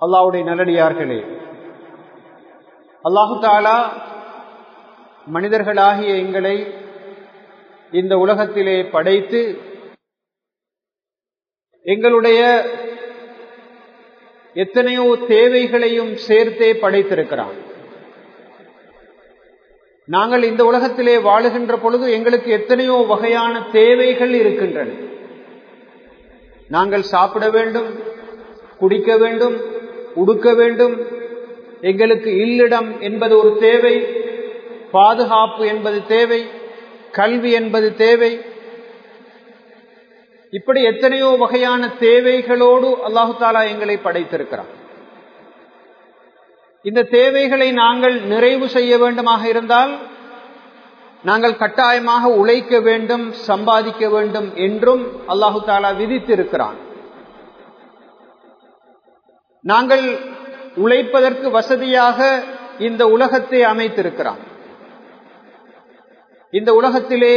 அல்லாவுடைய நல்லடியார்களே அல்லாஹு தாலா மனிதர்களாகிய எங்களை இந்த உலகத்திலே படைத்து எங்களுடைய எத்தனையோ தேவைகளையும் சேர்த்தே படைத்திருக்கிறான் நாங்கள் இந்த உலகத்திலே வாழுகின்ற பொழுது எங்களுக்கு எத்தனையோ வகையான தேவைகள் இருக்கின்றன நாங்கள் சாப்பிட வேண்டும் குடிக்க வேண்டும் உடுக்க வேண்டும் எங்களுக்கு இல்லிடம் என்பது ஒரு தேவை பாதுகாப்பு என்பது தேவை கல்வி என்பது தேவை இப்படி எத்தனையோ வகையான தேவைகளோடு அல்லாஹு தாலா எங்களை படைத்திருக்கிறார் இந்த தேவைகளை நாங்கள் நிறைவு செய்ய வேண்டுமாக இருந்தால் நாங்கள் கட்டாயமாக உழைக்க வேண்டும் சம்பாதிக்க வேண்டும் என்றும் அல்லாஹு தாலா விதித்திருக்கிறான் நாங்கள் உழைப்பதற்கு வசதியாக இந்த உலகத்தை அமைத்திருக்கிறான் இந்த உலகத்திலே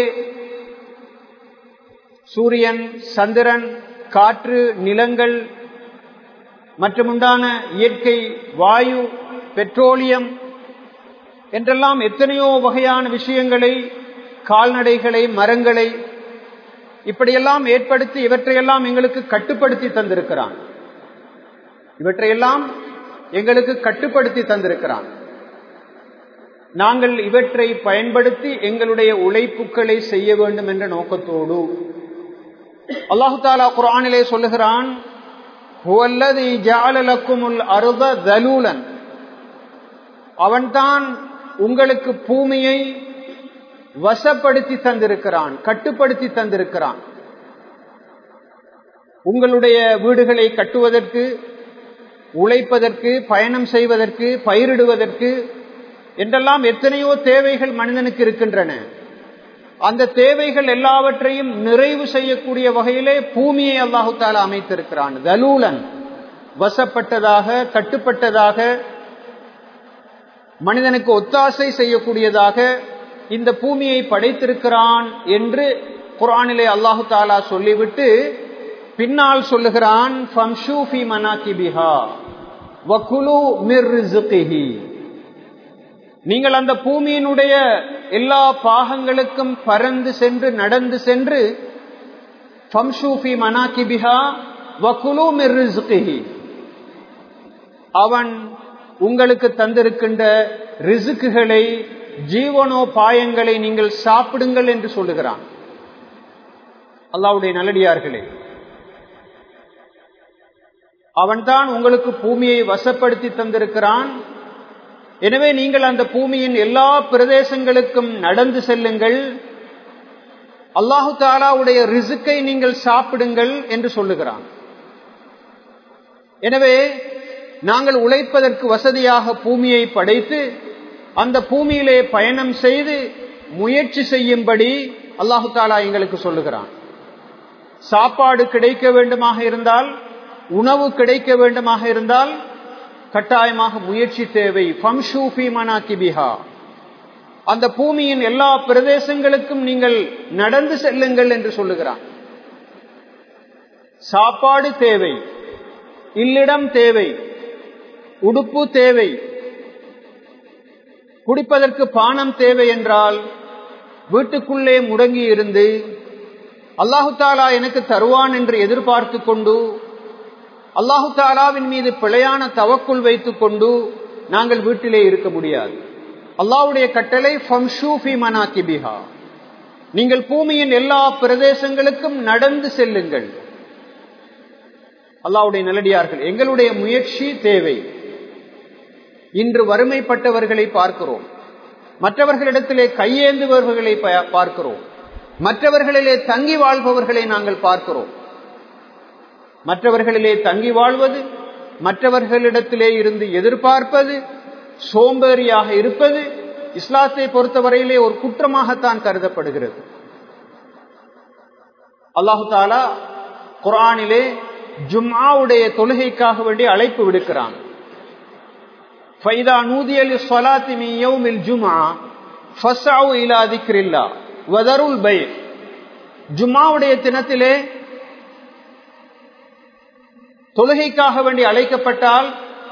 சூரியன் சந்திரன் காற்று நிலங்கள் மற்றுமுண்டான இயற்கை வாயு பெட்ரோலியம் என்றெல்லாம் எத்தனையோ வகையான விஷயங்களை கால்நடைகளை மரங்களை இப்படியெல்லாம் ஏற்படுத்தி இவற்றையெல்லாம் எங்களுக்கு கட்டுப்படுத்தி தந்திருக்கிறான் இவற்றையெல்லாம் எங்களுக்கு கட்டுப்படுத்தி தந்திருக்கிறான் நாங்கள் இவற்றை பயன்படுத்தி எங்களுடைய உழைப்புகளை செய்ய வேண்டும் என்ற நோக்கத்தோடு அல்லாஹு தாலா குரானிலே சொல்லுகிறான் அவன்தான் உங்களுக்கு பூமியை வசப்படுத்தி தந்திருக்கிறான் கட்டுப்படுத்தி தந்திருக்கிறான் உங்களுடைய வீடுகளை கட்டுவதற்கு உழைப்பதற்கு பயணம் செய்வதற்கு பயிரிடுவதற்கு என்றெல்லாம் எத்தனையோ தேவைகள் மனிதனுக்கு இருக்கின்றன அந்த தேவைகள் எல்லாவற்றையும் நிறைவு செய்யக்கூடிய வகையிலே பூமியை அல்லாஹு தாலா அமைத்திருக்கிறான் தலூலன் வசப்பட்டதாக கட்டுப்பட்டதாக மனிதனுக்கு ஒத்தாசை செய்யக்கூடியதாக இந்த பூமியை படைத்திருக்கிறான் என்று குரானிலே அல்லாஹு தாலா சொல்லிவிட்டு பின்னால் சொல்லுகிறான் நீங்கள் அந்த பூமியினுடைய எல்லா பாகங்களுக்கும் பறந்து சென்று நடந்து சென்று அவன் உங்களுக்கு தந்திருக்கின்ற ரிசுக்குகளை ஜீவனோபாயங்களை நீங்கள் சாப்பிடுங்கள் என்று சொல்லுகிறான் அல்லாவுடைய நல்லடியார்களே அவன்தான் உங்களுக்கு பூமியை வசப்படுத்தி தந்திருக்கிறான் எனவே நீங்கள் அந்த பூமியின் எல்லா பிரதேசங்களுக்கும் நடந்து செல்லுங்கள் அல்லாஹு தாலாவுடைய ரிசுக்கை நீங்கள் சாப்பிடுங்கள் என்று சொல்லுகிறான் எனவே நாங்கள் உழைப்பதற்கு வசதியாக பூமியை படைத்து அந்த பூமியிலே பயணம் செய்து முயற்சி செய்யும்படி அல்லாஹு தாலா எங்களுக்கு சொல்லுகிறான் சாப்பாடு கிடைக்க வேண்டுமாக இருந்தால் உணவு கிடைக்க வேண்டுமாக இருந்தால் கட்டாயமாக முயற்சி தேவை அந்த பூமியின் எல்லா பிரதேசங்களுக்கும் நீங்கள் நடந்து செல்லுங்கள் என்று சொல்லுகிறான் சாப்பாடு தேவை இல்லிடம் தேவை உடுப்பு தேவை குடிப்பதற்கு பானம் தேவை என்றால் வீட்டுக்குள்ளே முடங்கி இருந்து அல்லாஹு தாலா எனக்கு தருவான் என்று எதிர்பார்த்து கொண்டு அல்லாஹு தாலாவின் மீது பிழையான தவக்குள் வைத்துக் கொண்டு நாங்கள் வீட்டிலே இருக்க முடியாது அல்லாவுடைய கட்டளை நீங்கள் பூமியின் எல்லா பிரதேசங்களுக்கும் நடந்து செல்லுங்கள் அல்லாவுடைய நல்லடியார்கள் எங்களுடைய முயற்சி தேவை இன்று வறுமைப்பட்டவர்களை பார்க்கிறோம் மற்றவர்களிடத்திலே கையேந்துபவர்களை பார்க்கிறோம் மற்றவர்களிலே தங்கி வாழ்பவர்களை நாங்கள் பார்க்கிறோம் மற்றவர்களிலே தங்கி வாழ்வது மற்றவர்களிடத்திலே இருந்து எதிர்பார்ப்பது சோம்பேறியாக இருப்பது இஸ்லாத்தை பொறுத்தவரையிலே ஒரு குற்றமாகத்தான் கருதப்படுகிறது அல்லாஹு தாலா குரானிலே ஜும்ஆவுடைய தொழுகைக்காக வேண்டி அழைப்பு விடுக்கிறான் ஃபைதா நூதியல் ஸலாத்தி மின் யௌமில் ஜும்ஆ ஃபஸ்அவு இலா திக்ரில்லா வதருல் பை ஜும்ஆவுடைய தினத்திலே தொழுகைக்காக வேண்டி அழைக்கப்பட்டால்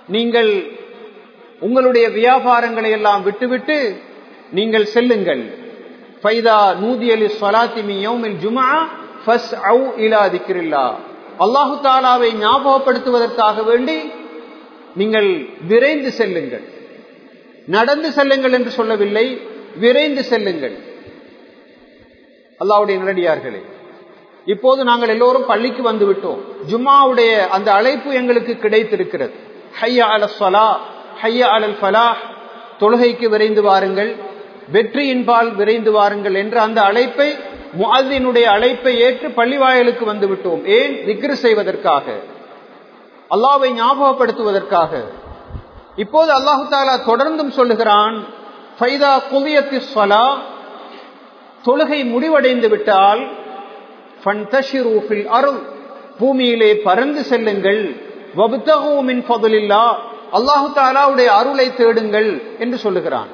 நீங்கள் உங்களுடைய வியாபாரங்களை எல்லாம் விட்டுவிட்டு நீங்கள் செல்லுங்கள் ஃபைதா நூதியலி சொலாத்திமி யௌமில் ஜுமா ஃபஸ் அவு இலா திக்ரில்லா அல்லாஹு தாலாவை ஞாபகப்படுத்துவதற்காக வேண்டி நீங்கள் விரைந்து செல்லுங்கள் நடந்து செல்லுங்கள் என்று சொல்லவில்லை விரைந்து செல்லுங்கள் அல்லாவுடைய நிலடியார்களே இப்போது நாங்கள் எல்லோரும் பள்ளிக்கு வந்து விட்டோம் ஜும்மாவுடைய அந்த அழைப்பு எங்களுக்கு கிடைத்திருக்கிறது ஹையா அல சொலா ஹையா அலல் ஃபலா தொழுகைக்கு விரைந்து வாருங்கள் வெற்றியின்பால் விரைந்து வாருங்கள் என்ற அந்த அழைப்பை முஅத்தினுடைய அழைப்பை ஏற்று பள்ளி வாயலுக்கு வந்து விட்டோம் ஏன் விக்ரு செய்வதற்காக அல்லாவை ஞாபகப்படுத்துவதற்காக இப்போது அல்லாஹு தாலா தொடர்ந்தும் சொல்லுகிறான் ஃபைதா குவியத்தி சொலா தொழுகை முடிவடைந்து விட்டால் அருள் பூமியிலே பறந்து செல்லுங்கள் வபுத்தகூமின் பதுலில்லா அல்லாஹு தாலாவுடைய அருளை தேடுங்கள் என்று சொல்லுகிறான்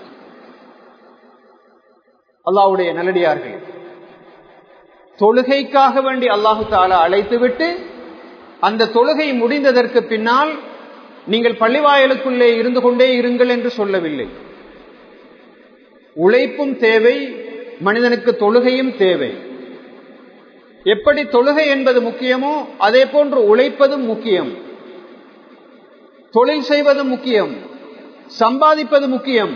அல்லாவுடைய நல்லடியார்கள் தொழுகைக்காக வேண்டி அல்லாஹு தாலா அழைத்துவிட்டு அந்த தொழுகை முடிந்ததற்கு பின்னால் நீங்கள் பள்ளிவாயலுக்குள்ளே இருந்து கொண்டே இருங்கள் என்று சொல்லவில்லை உழைப்பும் தேவை மனிதனுக்கு தொழுகையும் தேவை எப்படி தொழுகை என்பது முக்கியமோ அதே போன்று உழைப்பதும் முக்கியம் தொழில் செய்வதும் முக்கியம் சம்பாதிப்பது முக்கியம்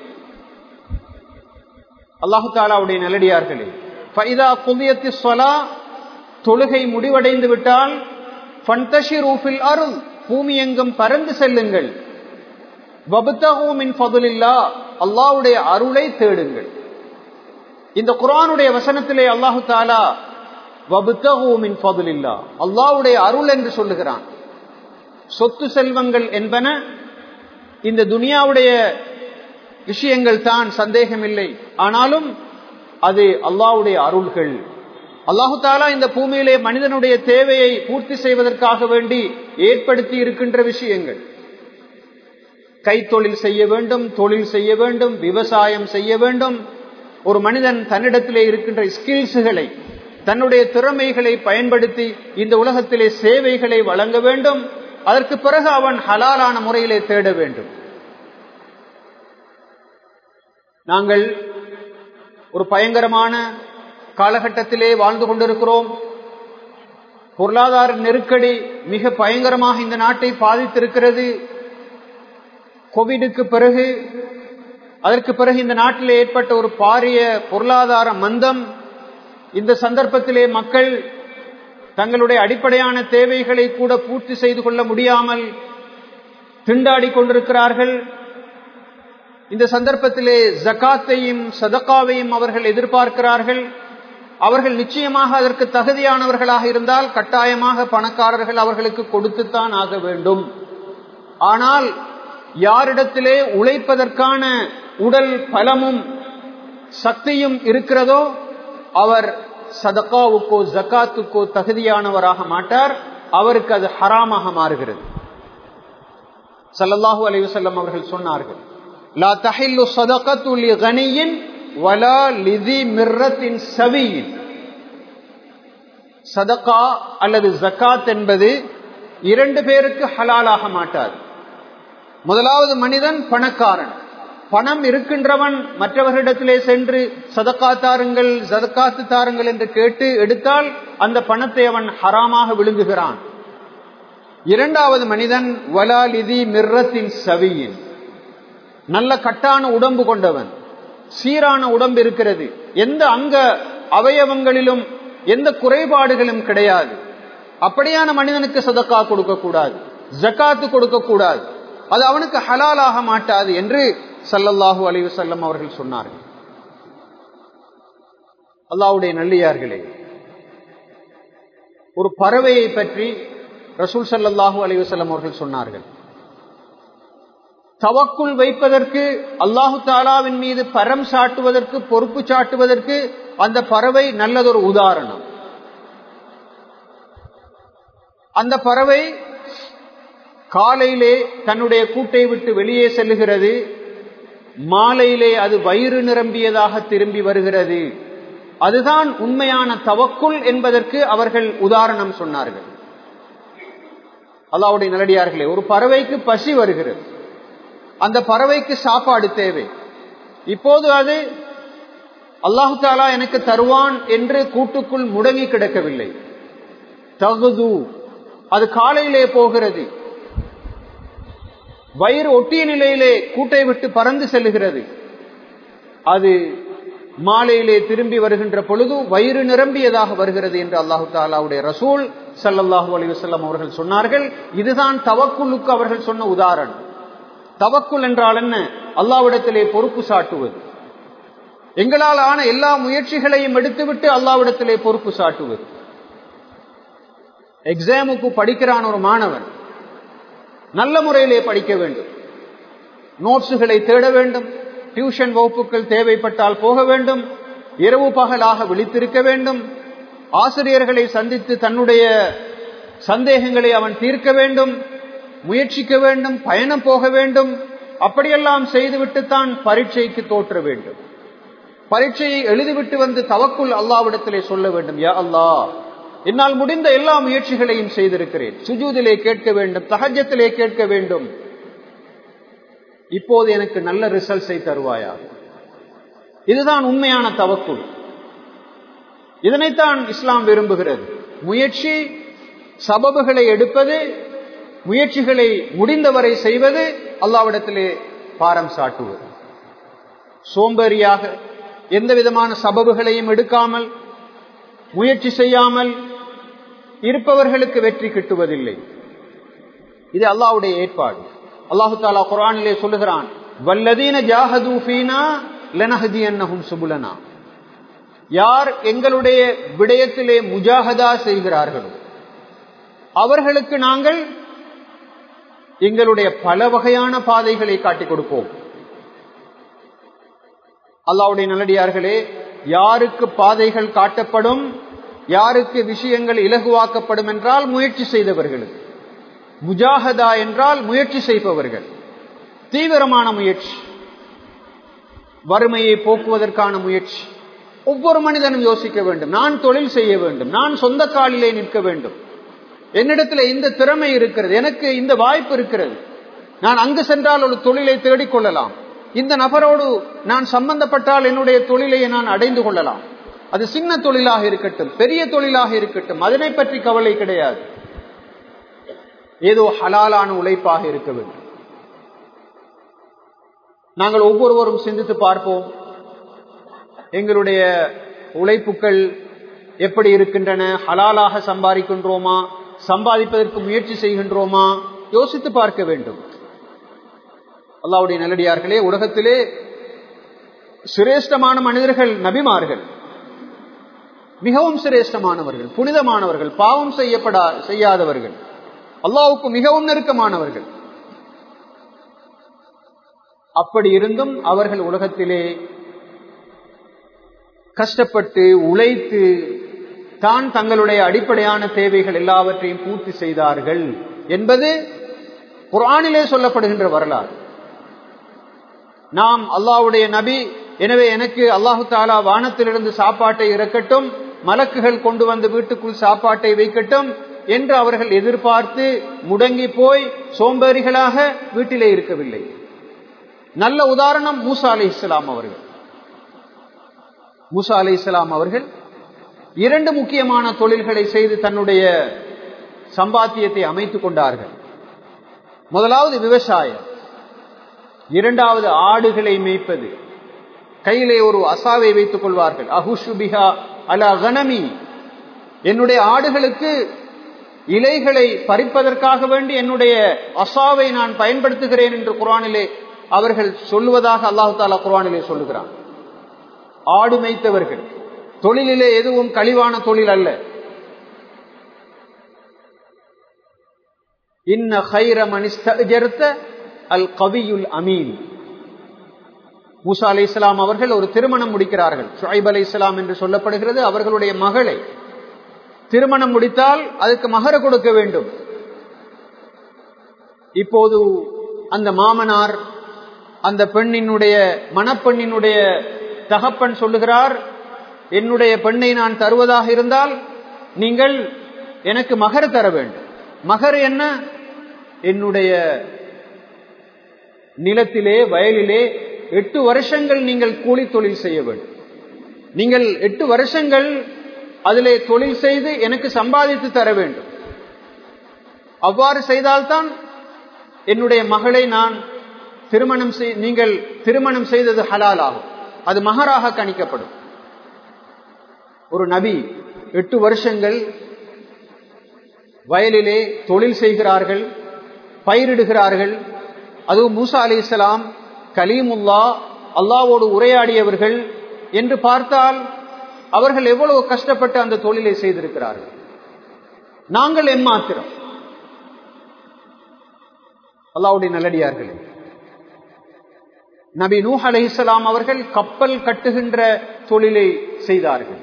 அல்லாஹு தாலாவுடைய நல்லடியார்களே ஃபைதா குதியத்தி சொலா தொழுகை முடிவடைந்து விட்டால் ஃபன்தஷிரூஃபில் அருள் பூமி எங்கும் பறந்து செல்லுங்கள் வபுத்தகூமின் ஃபதுலில்லா அல்லாவுடைய அருளை தேடுங்கள் இந்த குரானுடைய வசனத்திலே அல்லாஹு தாலா வபுத்தகூமின் ஃபதுலில்லா அல்லாவுடைய அருள் என்று சொல்லுகிறான் சொத்து செல்வங்கள் என்பன இந்த துனியாவுடைய விஷயங்கள் தான் சந்தேகமில்லை ஆனாலும் அது அல்லாவுடைய அருள்கள் அல்லாஹு தாலா இந்த பூமியிலே மனிதனுடைய தேவையை பூர்த்தி செய்வதற்காக வேண்டி ஏற்படுத்தி இருக்கின்ற விஷயங்கள் கைத்தொழில் செய்ய வேண்டும் தொழில் செய்ய வேண்டும் விவசாயம் செய்ய வேண்டும் ஒரு மனிதன் தன்னிடத்திலே இருக்கின்ற ஸ்கில்ஸுகளை தன்னுடைய திறமைகளை பயன்படுத்தி இந்த உலகத்திலே சேவைகளை வழங்க வேண்டும் அதற்கு பிறகு அவன் ஹலாலான முறையிலே தேட வேண்டும் நாங்கள் ஒரு பயங்கரமான காலகட்டத்திலே வாழ்ந்து கொண்டிருக்கிறோம் பொருளாதார நெருக்கடி மிக பயங்கரமாக இந்த நாட்டை பாதித்திருக்கிறது கோவிடுக்கு பிறகு அதற்கு பிறகு இந்த நாட்டில் ஏற்பட்ட ஒரு பாரிய பொருளாதார மந்தம் இந்த சந்தர்ப்பத்திலே மக்கள் தங்களுடைய அடிப்படையான தேவைகளை கூட பூர்த்தி செய்து கொள்ள முடியாமல் திண்டாடி கொண்டிருக்கிறார்கள் இந்த சந்தர்ப்பத்திலே ஜக்காத்தையும் சதக்காவையும் அவர்கள் எதிர்பார்க்கிறார்கள் அவர்கள் நிச்சயமாக அதற்கு தகுதியானவர்களாக இருந்தால் கட்டாயமாக பணக்காரர்கள் அவர்களுக்கு கொடுத்துத்தான் ஆக வேண்டும் ஆனால் யாரிடத்திலே உழைப்பதற்கான உடல் பலமும் சக்தியும் இருக்கிறதோ அவர் சதக்காவுக்கோ ஜக்காத்துக்கோ தகுதியானவராக மாட்டார் அவருக்கு அது ஹராமாக மாறுகிறது சல்லல்லாஹு அலைவசல்லம் அவர்கள் சொன்னார்கள் லா தஹில்லு சதகத்து லி கனியின் வலா லிதி மிர்ரத்தின் சவியின் சதகா அல்லது ஜக்காத் என்பது இரண்டு பேருக்கு ஹலாலாக மாட்டாது முதலாவது மனிதன் பணக்காரன் பணம் இருக்கின்றவன் மற்றவர்களிடத்திலே சென்று சதக்கா தாருங்கள் சதக்காத்து தாருங்கள் என்று கேட்டு எடுத்தால் அந்த பணத்தை அவன் ஹராமாக விழுங்குகிறான் இரண்டாவது மனிதன் வலாலிதி மிர்ரத்தின் சவியின் நல்ல கட்டான உடம்பு கொண்டவன் சீரான உடம்பு இருக்கிறது எந்த அங்க அவயவங்களிலும் எந்த குறைபாடுகளும் கிடையாது அப்படியான மனிதனுக்கு சதக்கா கொடுக்க கூடாது ஜக்காத்து கொடுக்க கூடாது அது அவனுக்கு ஹலாலாக மாட்டாது என்று சல்லல்லாஹு அலைவு செல்லம் அவர்கள் சொன்னார்கள் அல்லாவுடைய நல்லியார்களே ஒரு பறவையை பற்றி ரசூல் சல்லாஹூ அலைவசல்லம் அவர்கள் சொன்னார்கள் தவக்குள் வைப்பதற்கு அல்லாஹு தாலாவின் மீது பரம் சாட்டுவதற்கு பொறுப்பு சாட்டுவதற்கு அந்த பறவை நல்லதொரு உதாரணம் அந்த பறவை காலையிலே தன்னுடைய கூட்டை விட்டு வெளியே செல்லுகிறது மாலையிலே அது வயிறு நிரம்பியதாக திரும்பி வருகிறது அதுதான் உண்மையான தவக்குள் என்பதற்கு அவர்கள் உதாரணம் சொன்னார்கள் அல்லாவுடைய நிலடியார்களே ஒரு பறவைக்கு பசி வருகிறது அந்த பறவைக்கு சாப்பாடு தேவை இப்போது அது அல்லாஹு தாலா எனக்கு தருவான் என்று கூட்டுக்குள் முடங்கி கிடக்கவில்லை தகுது அது காலையிலே போகிறது வயிறு ஒட்டிய நிலையிலே கூட்டை விட்டு பறந்து செல்லுகிறது அது மாலையிலே திரும்பி வருகின்ற பொழுது வயிறு நிரம்பியதாக வருகிறது என்று அல்லாஹு தாலாவுடைய ரசூல் சல்லல்லாஹு அலி வசல்லம் அவர்கள் சொன்னார்கள் இதுதான் தவக்குலுக்கு அவர்கள் சொன்ன உதாரணம் தவக்குல் என்றால் என்ன அல்லாவிடத்திலே பொறுப்பு சாட்டுவது எங்களால் ஆன எல்லா முயற்சிகளையும் எடுத்துவிட்டு அல்லாவிடத்திலே பொறுப்பு சாட்டுவது எக்ஸாமுக்கு படிக்கிறான் ஒரு மாணவன் நல்ல முறையிலே படிக்க வேண்டும் நோட்ஸுகளை தேட வேண்டும் டியூஷன் வகுப்புகள் தேவைப்பட்டால் போக வேண்டும் இரவு பகலாக விழித்திருக்க வேண்டும் ஆசிரியர்களை சந்தித்து தன்னுடைய சந்தேகங்களை அவன் தீர்க்க வேண்டும் முயற்சிக்க வேண்டும் பயணம் போக வேண்டும் அப்படியெல்லாம் செய்துவிட்டு தான் பரீட்சைக்கு தோற்ற வேண்டும் பரீட்சையை எழுதிவிட்டு வந்து தவக்குள் அல்லாவிடத்திலே சொல்ல வேண்டும் யா அல்லா என்னால் முடிந்த எல்லா முயற்சிகளையும் செய்திருக்கிறேன் சுஜூதிலே கேட்க வேண்டும் தகஜத்திலே கேட்க வேண்டும் இப்போது எனக்கு நல்ல ரிசல்ட்ஸை தருவாயா இதுதான் உண்மையான தவக்குள் இதனைத்தான் இஸ்லாம் விரும்புகிறது முயற்சி சபபுகளை எடுப்பது முயற்சிகளை முடிந்தவரை செய்வது அல்லாவிடத்திலே பாரம் சாட்டுவது சோம்பேறியாக எந்த விதமான சபபுகளையும் எடுக்காமல் முயற்சி செய்யாமல் இருப்பவர்களுக்கு வெற்றி கிட்டுவதில்லை இது அல்லாவுடைய ஏற்பாடு அல்லாஹு தாலா குரானிலே சொல்லுகிறான் வல்லதீன ஜாஹதூஃபீனா லனஹதி அன்னஹும் சுபுலனா யார் எங்களுடைய விடயத்திலே முஜாஹதா செய்கிறார்களோ அவர்களுக்கு நாங்கள் எங்களுடைய பல வகையான பாதைகளை காட்டிக் கொடுப்போம் அல்லாவுடைய நல்லடியார்களே யாருக்கு பாதைகள் காட்டப்படும் யாருக்கு விஷயங்கள் இலகுவாக்கப்படும் என்றால் முயற்சி செய்தவர்களுக்கு முஜாஹதா என்றால் முயற்சி செய்பவர்கள் தீவிரமான முயற்சி வறுமையை போக்குவதற்கான முயற்சி ஒவ்வொரு மனிதனும் யோசிக்க வேண்டும் நான் தொழில் செய்ய வேண்டும் நான் சொந்த காலிலே நிற்க வேண்டும் என்னிடத்தில் இந்த திறமை இருக்கிறது எனக்கு இந்த வாய்ப்பு இருக்கிறது நான் அங்கு சென்றால் ஒரு தொழிலை தேடிக் கொள்ளலாம் இந்த நபரோடு நான் சம்பந்தப்பட்டால் என்னுடைய தொழிலை நான் அடைந்து கொள்ளலாம் அது சின்ன தொழிலாக இருக்கட்டும் பெரிய தொழிலாக இருக்கட்டும் அதனை பற்றி கவலை கிடையாது ஏதோ ஹலாலான உழைப்பாக இருக்க வேண்டும் நாங்கள் ஒவ்வொருவரும் சிந்தித்து பார்ப்போம் எங்களுடைய உழைப்புகள் எப்படி இருக்கின்றன ஹலாலாக சம்பாதிக்கின்றோமா சம்பாதிப்பதற்கு முயற்சி செய்கின்றோமா யோசித்து பார்க்க வேண்டும் அல்லாவுடைய நல்லடியார்களே உலகத்திலே சிரேஷ்டமான மனிதர்கள் நபிமார்கள் மிகவும் சிரேஷ்டமானவர்கள் புனிதமானவர்கள் பாவம் செய்யப்படா செய்யாதவர்கள் அல்லாவுக்கு மிகவும் நெருக்கமானவர்கள் அப்படி இருந்தும் அவர்கள் உலகத்திலே கஷ்டப்பட்டு உழைத்து தான் தங்களுடைய அடிப்படையான தேவைகள் எல்லாவற்றையும் பூர்த்தி செய்தார்கள் என்பது குரானிலே சொல்லப்படுகின்ற வரலாறு நாம் அல்லாவுடைய நபி எனவே எனக்கு அல்லாஹு தாலா வானத்திலிருந்து சாப்பாட்டை இறக்கட்டும் மலக்குகள் கொண்டு வந்து வீட்டுக்குள் சாப்பாட்டை வைக்கட்டும் என்று அவர்கள் எதிர்பார்த்து முடங்கி போய் சோம்பேறிகளாக வீட்டிலே இருக்கவில்லை நல்ல உதாரணம் மூசா அலி இஸ்லாம் அவர்கள் மூசா அலி இஸ்லாம் அவர்கள் இரண்டு முக்கியமான தொழில்களை செய்து தன்னுடைய சம்பாத்தியத்தை அமைத்துக் கொண்டார்கள் முதலாவது விவசாயம் இரண்டாவது ஆடுகளை மேய்ப்பது கையிலே ஒரு அசாவை வைத்துக் கொள்வார்கள் அஹுஷுபிஹா அல கனமி என்னுடைய ஆடுகளுக்கு இலைகளை பறிப்பதற்காக வேண்டி என்னுடைய அசாவை நான் பயன்படுத்துகிறேன் என்று குரானிலே அவர்கள் சொல்லுவதாக அல்லாஹு தாலா குரானிலே சொல்லுகிறான் ஆடு மேய்த்தவர்கள் தொழிலிலே எதுவும் கழிவான தொழில் அல்ல இன்ன ஹைர மனிஸ்த அல் கவியுல் அமீன் மூசா அலி இஸ்லாம் அவர்கள் ஒரு திருமணம் முடிக்கிறார்கள் ஷுஐப் அலி இஸ்லாம் என்று சொல்லப்படுகிறது அவர்களுடைய மகளை திருமணம் முடித்தால் அதுக்கு மகர கொடுக்க வேண்டும் இப்போது அந்த மாமனார் அந்த பெண்ணினுடைய மணப்பெண்ணினுடைய தகப்பன் சொல்லுகிறார் என்னுடைய பெண்ணை நான் தருவதாக இருந்தால் நீங்கள் எனக்கு மகர் தர வேண்டும் மகர் என்ன என்னுடைய நிலத்திலே வயலிலே எட்டு வருஷங்கள் நீங்கள் கூலி தொழில் செய்ய வேண்டும் நீங்கள் எட்டு வருஷங்கள் அதிலே தொழில் செய்து எனக்கு சம்பாதித்து தர வேண்டும் அவ்வாறு செய்தால்தான் என்னுடைய மகளை நான் திருமணம் செய் நீங்கள் திருமணம் செய்தது ஹலால் ஆகும் அது மகராக கணிக்கப்படும் ஒரு நபி எட்டு வருஷங்கள் வயலிலே தொழில் செய்கிறார்கள் பயிரிடுகிறார்கள் அதுவும் மூசா அலி இஸ்லாம் கலீமுல்லா அல்லாவோடு உரையாடியவர்கள் என்று பார்த்தால் அவர்கள் எவ்வளவு கஷ்டப்பட்டு அந்த தொழிலை செய்திருக்கிறார்கள் நாங்கள் எம்மாத்திரம் அல்லாவுடைய நல்லடியார்கள் நபி நூஹ் அலிஹலாம் அவர்கள் கப்பல் கட்டுகின்ற தொழிலை செய்தார்கள்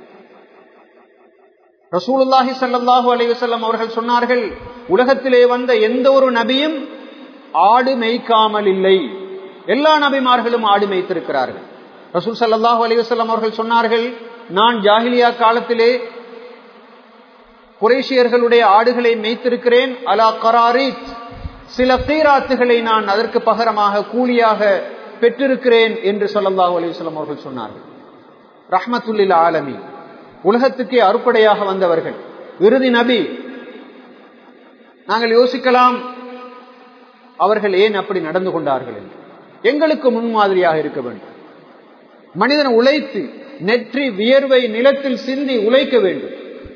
ரசூலுல்லாஹி சல்லாஹூ அலைவசல்லம் அவர்கள் சொன்னார்கள் உலகத்திலே வந்த எந்த ஒரு நபியும் ஆடு மேய்க்காமல் இல்லை எல்லா நபிமார்களும் ஆடு மேய்த்திருக்கிறார்கள் ரசூல் சல்லாஹூ அலைவசல்லம் அவர்கள் சொன்னார்கள் நான் ஜாகிலியா காலத்திலே குரேஷியர்களுடைய ஆடுகளை மேய்த்திருக்கிறேன் அலா கராரித் சில தீராத்துகளை நான் அதற்கு பகரமாக கூலியாக பெற்றிருக்கிறேன் என்று சொல்லல்லாஹு அலிவசல்லம் அவர்கள் சொன்னார்கள் ரஹ்மத்துல்லில் ஆலமி உலகத்துக்கே அறுப்படையாக வந்தவர்கள் இறுதி நபி நாங்கள் யோசிக்கலாம் அவர்கள் ஏன் அப்படி நடந்து கொண்டார்கள் என்று எங்களுக்கு முன்மாதிரியாக இருக்க வேண்டும் மனிதன் உழைத்து நெற்றி வியர்வை நிலத்தில் சிந்தி உழைக்க வேண்டும்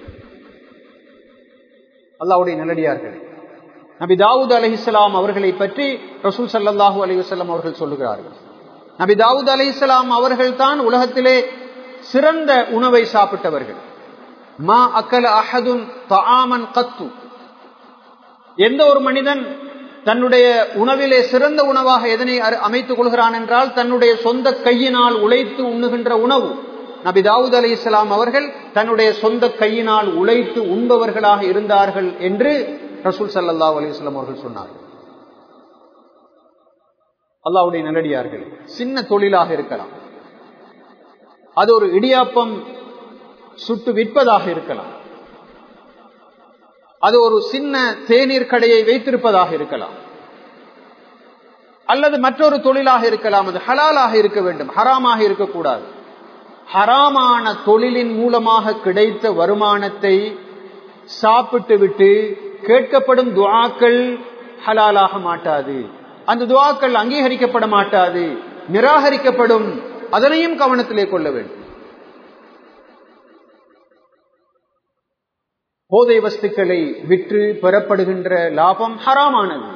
அல்லாவுடைய நல்லடியார்கள் நபி தாவூத் அலிஹிஸ்லாம் அவர்களை பற்றி ரசூல் சல்லாஹூ அலிவசல்லாம் அவர்கள் சொல்லுகிறார்கள் நபி தாவூத் அலிஹிஸ்லாம் அவர்கள் தான் உலகத்திலே சிறந்த உணவை சாப்பிட்டவர்கள் மா அக்கல அஹதுன் தாமன் கத்து எந்த ஒரு மனிதன் தன்னுடைய உணவிலே சிறந்த உணவாக எதனை அமைத்துக் கொள்கிறான் என்றால் தன்னுடைய சொந்த கையினால் உழைத்து உண்ணுகின்ற உணவு நபி தாவூத் அலி இஸ்லாம் அவர்கள் தன்னுடைய சொந்த கையினால் உழைத்து உண்பவர்களாக இருந்தார்கள் என்று ரசூல் சல்லா அலிஸ்லாம் அவர்கள் சொன்னார்கள் அல்லாவுடைய நல்லடியார்கள் சின்ன தொழிலாக இருக்கலாம் அது ஒரு இடியாப்பம் சுட்டு விற்பதாக இருக்கலாம் அது ஒரு சின்ன தேநீர் கடையை வைத்திருப்பதாக இருக்கலாம் அல்லது மற்றொரு தொழிலாக இருக்கலாம் அது ஹலாலாக இருக்க வேண்டும் ஹராமாக இருக்கக்கூடாது ஹராமான தொழிலின் மூலமாக கிடைத்த வருமானத்தை சாப்பிட்டு விட்டு கேட்கப்படும் துவாக்கள் ஹலாலாக மாட்டாது அந்த துவாக்கள் அங்கீகரிக்கப்பட மாட்டாது நிராகரிக்கப்படும் அதனையும் கவனத்திலே கொள்ள வேண்டும் போதை வஸ்துக்களை விற்று பெறப்படுகின்ற லாபம் ஹராமானது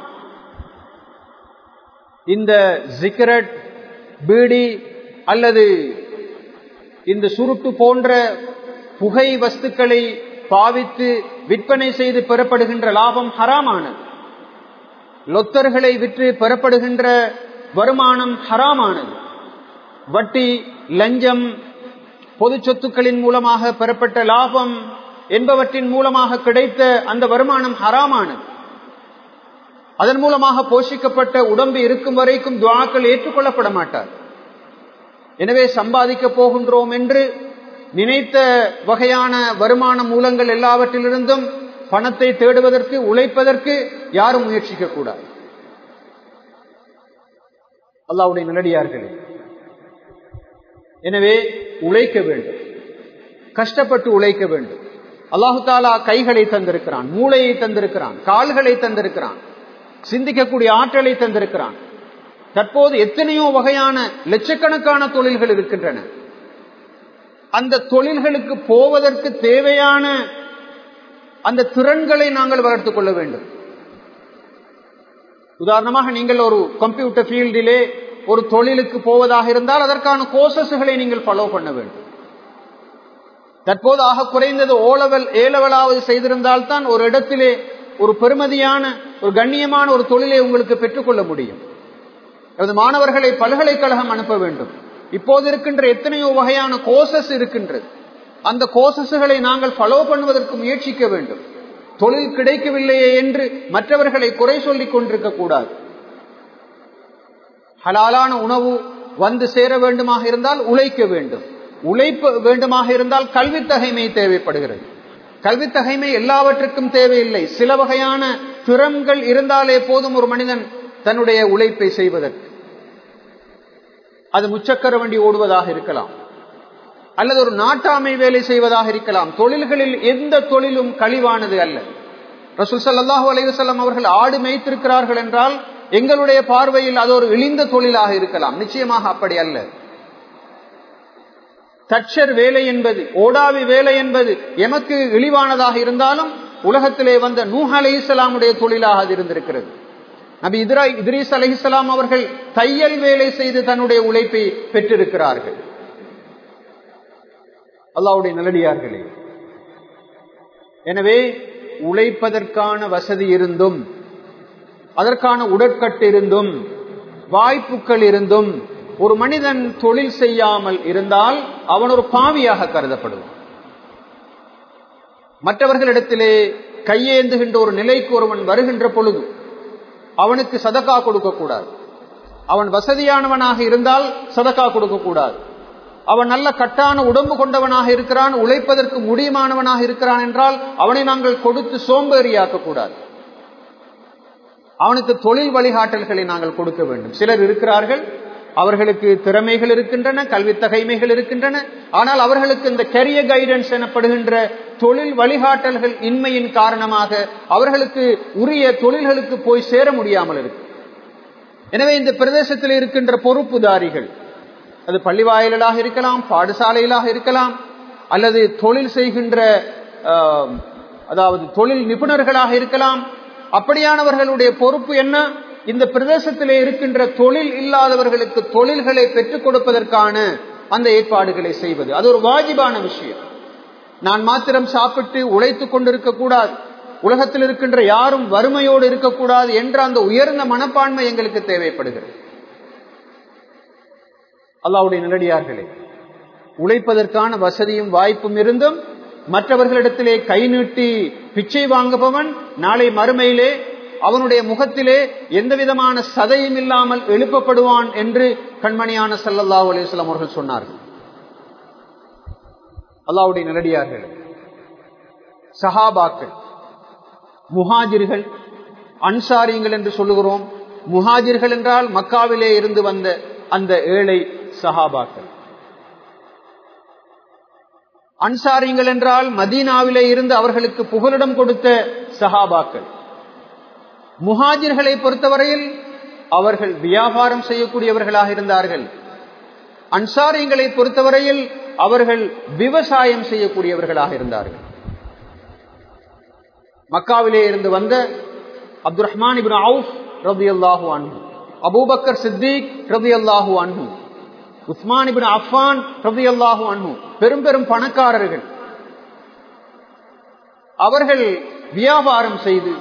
இந்த ஜிகரட் பீடி அல்லது இந்த சுருட்டு போன்ற புகை வஸ்துக்களை பாவித்து விற்பனை செய்து பெறப்படுகின்ற லாபம் ஹராமானது லொத்தர்களை விற்று பெறப்படுகின்ற வருமானம் ஹராமானது வட்டி லஞ்சம் பொது சொத்துக்களின் மூலமாக பெறப்பட்ட லாபம் என்பவற்றின் மூலமாக கிடைத்த அந்த வருமானம் ஹராமானது அதன் மூலமாக போஷிக்கப்பட்ட உடம்பு இருக்கும் வரைக்கும் துவாக்கள் ஏற்றுக்கொள்ளப்பட மாட்டார் எனவே சம்பாதிக்க போகின்றோம் என்று நினைத்த வகையான வருமான மூலங்கள் எல்லாவற்றிலிருந்தும் பணத்தை தேடுவதற்கு உழைப்பதற்கு யாரும் முயற்சிக்க கூடாது அல்லாவுடைய நல்லடியார்களே எனவே உழைக்க வேண்டும் கஷ்டப்பட்டு உழைக்க வேண்டும் அல்லாஹு தாலா கைகளை தந்திருக்கிறான் மூளையை தந்திருக்கிறான் கால்களை தந்திருக்கிறான் சிந்திக்கக்கூடிய ஆற்றலை தந்திருக்கிறான் தற்போது எத்தனையோ வகையான லட்சக்கணக்கான தொழில்கள் இருக்கின்றன அந்த தொழில்களுக்கு போவதற்கு தேவையான அந்த திறன்களை நாங்கள் வளர்த்துக் கொள்ள வேண்டும் உதாரணமாக நீங்கள் ஒரு கம்ப்யூட்டர் ஃபீல்டிலே ஒரு தொழிலுக்கு போவதாக இருந்தால் அதற்கான கோர்சஸ்களை நீங்கள் ஃபாலோ பண்ண வேண்டும் தற்போது ஆக குறைந்தது ஓலவல் ஏலவலாவது செய்திருந்தால்தான் ஒரு இடத்திலே ஒரு பெருமதியான ஒரு கண்ணியமான ஒரு தொழிலை உங்களுக்கு பெற்றுக்கொள்ள முடியும் எனது மாணவர்களை பல்கலைக்கழகம் அனுப்ப வேண்டும் இப்போது இருக்கின்ற எத்தனையோ வகையான கோர்சஸ் இருக்கின்றது அந்த கோர்சஸ்களை நாங்கள் ஃபாலோ பண்ணுவதற்கு முயற்சிக்க வேண்டும் தொழில் கிடைக்கவில்லையே என்று மற்றவர்களை குறை சொல்லிக் கொண்டிருக்க கூடாது ஹலாலான உணவு வந்து சேர வேண்டுமாக இருந்தால் உழைக்க வேண்டும் உழைப்பு வேண்டுமாக இருந்தால் கல்வி தகைமை தேவைப்படுகிறது கல்வி தகைமை எல்லாவற்றுக்கும் தேவையில்லை சில வகையான திறன்கள் இருந்தாலே போதும் ஒரு மனிதன் தன்னுடைய உழைப்பை செய்வதற்கு அது முச்சக்கர வண்டி ஓடுவதாக இருக்கலாம் அல்லது ஒரு நாட்டாமை வேலை செய்வதாக இருக்கலாம் தொழில்களில் எந்த தொழிலும் கழிவானது அல்ல ரசூல் சல்லாஹூ அலைவசல்லம் அவர்கள் ஆடு மேய்த்திருக்கிறார்கள் என்றால் எங்களுடைய பார்வையில் அது ஒரு இழிந்த தொழிலாக இருக்கலாம் நிச்சயமாக அப்படி அல்ல தச்சர் வேலை என்பது ஓடாவி வேலை என்பது எமக்கு இழிவானதாக இருந்தாலும் உலகத்திலே வந்த நூஹ் அலி இஸ்லாமுடைய தொழிலாக அது இருந்திருக்கிறது நபி இத்ரா இத்ரீஸ் அலி இஸ்லாம் அவர்கள் தையல் வேலை செய்து தன்னுடைய உழைப்பை பெற்றிருக்கிறார்கள் அல்லாவுடைய நல்லடியார்களே எனவே உழைப்பதற்கான வசதி இருந்தும் அதற்கான உடற்கட்டு இருந்தும் வாய்ப்புகள் இருந்தும் ஒரு மனிதன் தொழில் செய்யாமல் இருந்தால் அவன் ஒரு பாவியாக கருதப்படுவான் மற்றவர்களிடத்திலே கையேந்துகின்ற ஒரு நிலைக்கு ஒருவன் வருகின்ற பொழுது அவனுக்கு சதக்கா கொடுக்க கூடாது அவன் வசதியானவனாக இருந்தால் சதக்கா கொடுக்க கூடாது அவன் நல்ல கட்டான உடம்பு கொண்டவனாக இருக்கிறான் உழைப்பதற்கு முடியுமானவனாக இருக்கிறான் என்றால் அவனை நாங்கள் கொடுத்து சோம்பேறியாக்க கூடாது அவனுக்கு தொழில் வழிகாட்டல்களை நாங்கள் கொடுக்க வேண்டும் சிலர் இருக்கிறார்கள் அவர்களுக்கு திறமைகள் இருக்கின்றன கல்வி தகைமைகள் இருக்கின்றன ஆனால் அவர்களுக்கு இந்த கெரியர் கைடன்ஸ் எனப்படுகின்ற தொழில் வழிகாட்டல்கள் இன்மையின் காரணமாக அவர்களுக்கு உரிய தொழில்களுக்கு போய் சேர முடியாமல் இருக்கு எனவே இந்த பிரதேசத்தில் இருக்கின்ற பொறுப்புதாரிகள் அது பள்ளி வாயிலாக இருக்கலாம் பாடசாலையிலாக இருக்கலாம் அல்லது தொழில் செய்கின்ற அதாவது தொழில் நிபுணர்களாக இருக்கலாம் அப்படியானவர்களுடைய பொறுப்பு என்ன இந்த பிரதேசத்திலே இருக்கின்ற தொழில் இல்லாதவர்களுக்கு தொழில்களை பெற்றுக் கொடுப்பதற்கான அந்த ஏற்பாடுகளை செய்வது அது ஒரு வாஜிபான விஷயம் நான் மாத்திரம் சாப்பிட்டு உழைத்துக் கொண்டிருக்க கூடாது உலகத்தில் இருக்கின்ற யாரும் வறுமையோடு இருக்கக்கூடாது என்ற அந்த உயர்ந்த மனப்பான்மை எங்களுக்கு தேவைப்படுகிறது அல்லாவுடைய நிலடியார்களே உழைப்பதற்கான வசதியும் வாய்ப்பும் இருந்தும் மற்றவர்களிடத்திலே கை நீட்டி பிச்சை வாங்குபவன் நாளை மறுமையிலே அவனுடைய முகத்திலே எந்த விதமான சதையும் இல்லாமல் எழுப்பப்படுவான் என்று கண்மணியான சல்லல்லாஹு அலிஸ்லாம் அவர்கள் சொன்னார்கள் அல்லாவுடைய நிலடியார்கள் சஹாபாக்கள் முஹாஜிர்கள் அன்சாரிங்கள் என்று சொல்லுகிறோம் முஹாஜிர்கள் என்றால் மக்காவிலே இருந்து வந்த அந்த ஏழை சஹாபாக்கள் அன்சாரிங்கள் என்றால் மதீனாவிலே இருந்து அவர்களுக்கு புகலிடம் கொடுத்த சஹாபாக்கள் முஹாஜிர்களை பொறுத்தவரையில் அவர்கள் வியாபாரம் செய்யக்கூடியவர்களாக இருந்தார்கள் அன்சாரிங்களை பொறுத்தவரையில் அவர்கள் விவசாயம் செய்யக்கூடியவர்களாக இருந்தார்கள் மக்காவிலே இருந்து வந்த அப்துல் ரஹ்மான் இபின் அவுஃப் ரபி அல்லாஹூ அன்பு அபூபக்கர் சித்திக் ரபி அல்லாஹூ அன்பு உஸ்மான் இபின் அஃபான் ரபி அல்லாஹூ அன்பு பெரும் பெரும் பணக்காரர்கள் அவர்கள் வியாபாரம் செய்து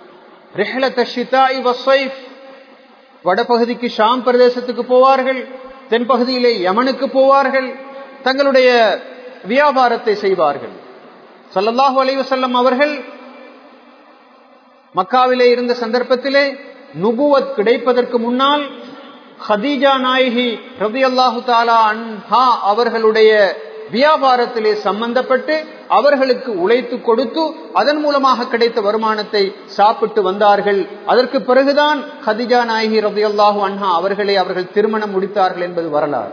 வடபகுதிக்கு ஷாம் பிரதேசத்துக்கு போவார்கள் தென்பகுதியிலே யமனுக்கு போவார்கள் தங்களுடைய வியாபாரத்தை செய்வார்கள் சல்லல்லாஹு அலைவசல்லம் அவர்கள் மக்காவிலே இருந்த சந்தர்ப்பத்திலே நுபுவத் கிடைப்பதற்கு முன்னால் ஹதீஜா நாயகி ரவி அல்லாஹு தாலா அன்ஹா அவர்களுடைய வியாபாரத்திலே சம்பந்தப்பட்டு அவர்களுக்கு உழைத்து கொடுத்து அதன் மூலமாக கிடைத்த வருமானத்தை சாப்பிட்டு வந்தார்கள் அதற்கு பிறகுதான் ஹதிஜா நாயகி ரபி அல்லாஹூ அன்ஹா அவர்களை அவர்கள் திருமணம் முடித்தார்கள் என்பது வரலாறு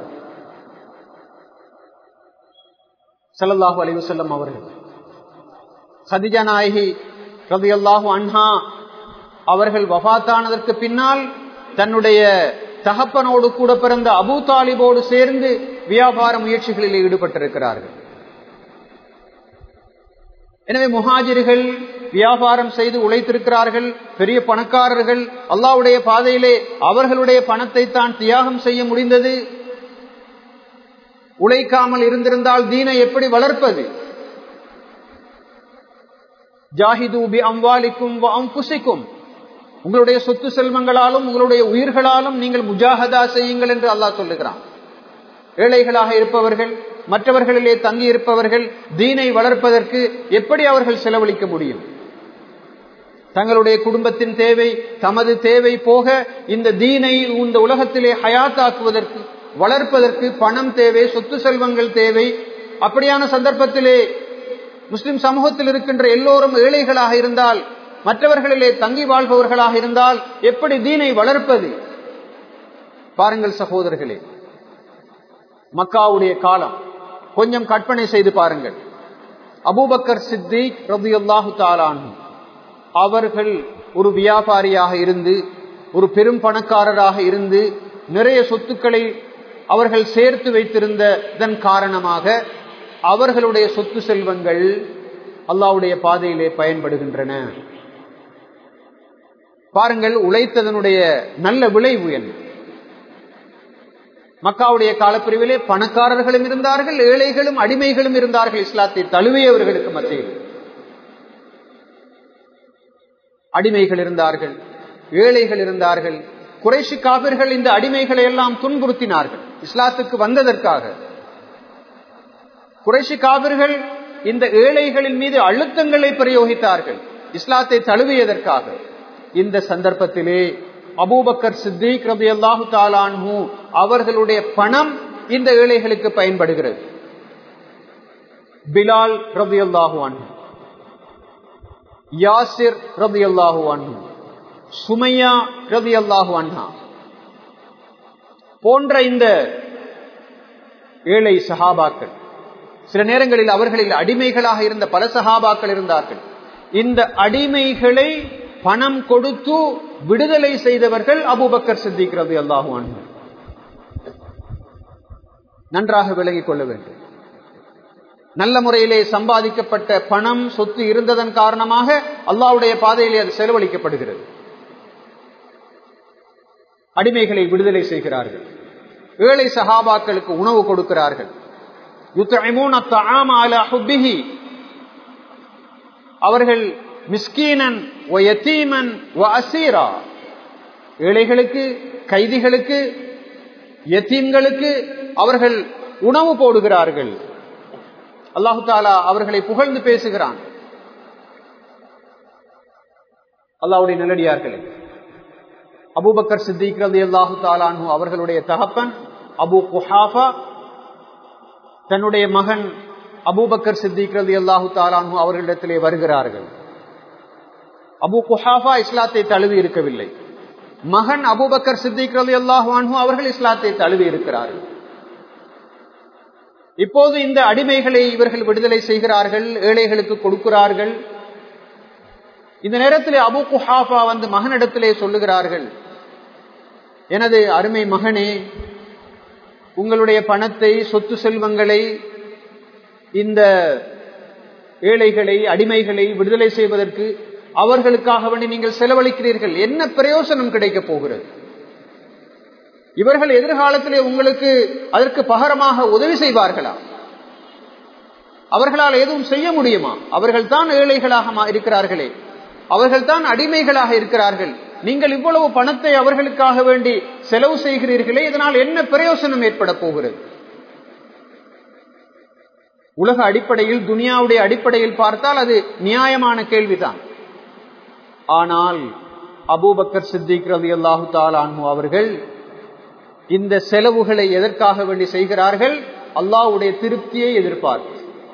சல்லல்லாஹு அலிவசல்லம் அவர்கள் ஹதிஜா நாயகி ரபி அல்லாஹூ அன்ஹா அவர்கள் வபாத்தானதற்கு பின்னால் தன்னுடைய தகப்பனோடு கூட பிறந்த அபு தாலிபோடு சேர்ந்து வியாபார முயற்சிகளில் ஈடுபட்டிருக்கிறார்கள் எனவே முஹாஜிர்கள் வியாபாரம் செய்து உழைத்திருக்கிறார்கள் பெரிய பணக்காரர்கள் அல்லாவுடைய பாதையிலே அவர்களுடைய பணத்தை தான் தியாகம் செய்ய முடிந்தது உழைக்காமல் இருந்திருந்தால் தீனை எப்படி வளர்ப்பது ஜாஹிதூபி அம்வாலிக்கும் அம்புசிக்கும் உங்களுடைய சொத்து செல்வங்களாலும் உங்களுடைய உயிர்களாலும் நீங்கள் முஜாஹதா செய்யுங்கள் என்று அல்லாஹ் சொல்லுகிறான் ஏழைகளாக இருப்பவர்கள் மற்றவர்களிலே தங்கி இருப்பவர்கள் தீனை வளர்ப்பதற்கு எப்படி அவர்கள் செலவழிக்க முடியும் தங்களுடைய குடும்பத்தின் தேவை தமது தேவை போக இந்த தீனை இந்த உலகத்திலே ஹயாத்தாக்குவதற்கு வளர்ப்பதற்கு பணம் தேவை சொத்து செல்வங்கள் தேவை அப்படியான சந்தர்ப்பத்திலே முஸ்லிம் சமூகத்தில் இருக்கின்ற எல்லோரும் ஏழைகளாக இருந்தால் மற்றவர்களிலே தங்கி வாழ்பவர்களாக இருந்தால் எப்படி தீனை வளர்ப்பது பாருங்கள் சகோதரர்களே மக்காவுடைய காலம் கொஞ்சம் கற்பனை செய்து பாருங்கள் அபூபக்கர் சித்திக் ரபியுல்லாஹு தாலான் அவர்கள் ஒரு வியாபாரியாக இருந்து ஒரு பெரும் பணக்காரராக இருந்து நிறைய சொத்துக்களை அவர்கள் சேர்த்து வைத்திருந்ததன் காரணமாக அவர்களுடைய சொத்து செல்வங்கள் அல்லாவுடைய பாதையிலே பயன்படுகின்றன பாருங்கள் உழைத்ததனுடைய நல்ல விளைவு என்ன மக்காவுடைய காலப்பிரிவிலே பணக்காரர்களும் இருந்தார்கள் ஏழைகளும் அடிமைகளும் இருந்தார்கள் இஸ்லாத்தை தழுவியவர்களுக்கு மத்தியில் அடிமைகள் இருந்தார்கள் ஏழைகள் இருந்தார்கள் குறைசி காவிர்கள் இந்த அடிமைகளை எல்லாம் துன்புறுத்தினார்கள் இஸ்லாத்துக்கு வந்ததற்காக குறைசி காவிர்கள் இந்த ஏழைகளின் மீது அழுத்தங்களை பிரயோகித்தார்கள் இஸ்லாத்தை தழுவியதற்காக இந்த சந்தர்ப்பத்திலே அபூபக்கர் சித்திக் ரபி அல்லாஹு தாலான்ஹூ அவர்களுடைய பணம் இந்த ஏழைகளுக்கு பயன்படுகிறது பிலால் ரபி அல்லாஹு அன்ஹு யாசிர் ரபி அல்லாஹு அன்ஹு சுமையா ரபி அல்லாஹு அன்ஹா போன்ற இந்த ஏழை சஹாபாக்கள் சில நேரங்களில் அவர்களில் அடிமைகளாக இருந்த பல சஹாபாக்கள் இருந்தார்கள் இந்த அடிமைகளை பணம் கொடுத்து விடுதலை செய்தவர்கள் அபுபக்கர் சித்திக் ரபி அல்லாஹு அன்ஹு நன்றாக விலகிக் கொள்ள வேண்டும் நல்ல முறையிலே சம்பாதிக்கப்பட்ட பணம் சொத்து இருந்ததன் காரணமாக அல்லாவுடைய பாதையிலே அது செலவழிக்கப்படுகிறது அடிமைகளை விடுதலை செய்கிறார்கள் ஏழை சகாபாக்களுக்கு உணவு கொடுக்கிறார்கள் அவர்கள் மிஸ்கீனன் அசீரா ஏழைகளுக்கு கைதிகளுக்கு யத்தீம்களுக்கு அவர்கள் உணவு போடுகிறார்கள் அல்லாஹு தாலா அவர்களை புகழ்ந்து பேசுகிறான் அல்லாவுடைய நல்லடியார்களே அபூபக்கர் சித்திக் ரதி அல்லாஹு தாலானு அவர்களுடைய தகப்பன் அபு குஹாஃபா தன்னுடைய மகன் அபூபக்கர் சித்திக் ரதி அல்லாஹு தாலானு அவர்களிடத்திலே வருகிறார்கள் அபு குஹாஃபா இஸ்லாத்தை தழுவி இருக்கவில்லை மகன் அபூபக்கர் சித்திக் ரதி அல்லாஹு அவர்கள் இஸ்லாத்தை தழுவி இருக்கிறார்கள் இப்போது இந்த அடிமைகளை இவர்கள் விடுதலை செய்கிறார்கள் ஏழைகளுக்கு கொடுக்கிறார்கள் இந்த நேரத்தில் அபு குஹாஃபா வந்து மகனிடத்திலே சொல்லுகிறார்கள் எனது அருமை மகனே உங்களுடைய பணத்தை சொத்து செல்வங்களை இந்த ஏழைகளை அடிமைகளை விடுதலை செய்வதற்கு அவர்களுக்காக வேண்டி நீங்கள் செலவழிக்கிறீர்கள் என்ன பிரயோசனம் கிடைக்கப் போகிறது இவர்கள் எதிர்காலத்திலே உங்களுக்கு அதற்கு பகரமாக உதவி செய்வார்களா அவர்களால் எதுவும் செய்ய முடியுமா அவர்கள் தான் ஏழைகளாக இருக்கிறார்களே அவர்கள் தான் அடிமைகளாக இருக்கிறார்கள் நீங்கள் இவ்வளவு பணத்தை அவர்களுக்காக வேண்டி செலவு செய்கிறீர்களே இதனால் என்ன பிரயோசனம் ஏற்பட போகிறது உலக அடிப்படையில் துனியாவுடைய அடிப்படையில் பார்த்தால் அது நியாயமான கேள்விதான் ஆனால் அபூபக்கர் சித்திக் ரவி அல்லாஹு தாலானு அவர்கள் இந்த செலவுகளை எதற்காக வேண்டி செய்கிறார்கள் அல்லாவுடைய திருப்தியை எதிர்பார்த்து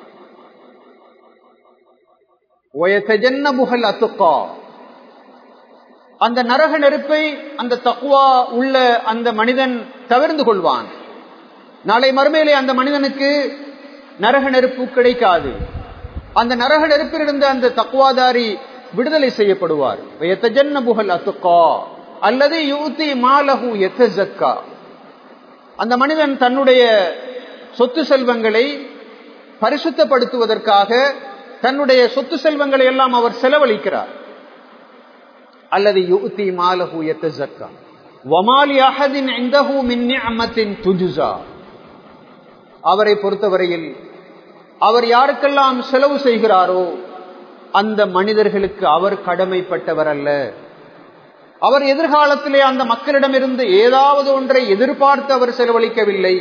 அத்துக்கா அந்த நரக நெருப்பை அந்த தக்குவா உள்ள அந்த மனிதன் தவிர்ந்து கொள்வான் நாளை மறுமையிலே அந்த மனிதனுக்கு நரக நெருப்பு கிடைக்காது அந்த நரக நெருப்பிலிருந்து அந்த தக்குவாதாரி விடுதலை செய்யப்படுவார் புகழ் அத்துக்கா அல்லது யூத்தி மாலகு எத்தக்கா அந்த மனிதன் தன்னுடைய சொத்து செல்வங்களை பரிசுத்தப்படுத்துவதற்காக தன்னுடைய சொத்து செல்வங்களை எல்லாம் அவர் செலவழிக்கிறார் அல்லது யுக்தி மாலஹு எத்தக்கா வமாலி அஹதின் இந்தஹு மின் நிஅமத்தின் துஜுசா அவரை பொறுத்தவரையில் அவர் யாருக்கெல்லாம் செலவு செய்கிறாரோ அந்த மனிதர்களுக்கு அவர் கடமைப்பட்டவர் அல்ல அவர் எதிர்காலத்திலே அந்த மக்களிடமிருந்து ஏதாவது ஒன்றை எதிர்பார்த்து அவர் செலவழிக்கவில்லை